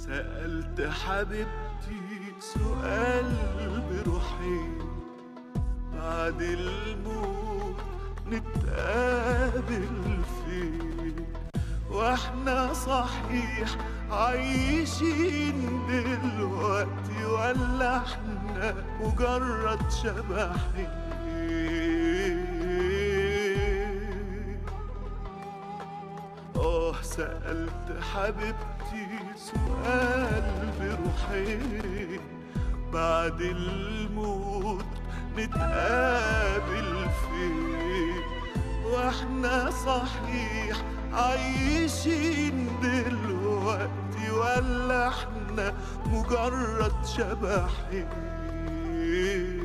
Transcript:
سألت حبيبتي سؤال بروحي بعد الموت نتقابل فين واحنا صحيح عايشين دلوقتي ولا احنا مجرد شبحين اه سألت حبيبتي سؤال بروحين بعد الموت نتقابل فين واحنا صحيح عايشين دلوقتي ولا احنا مجرد شبحين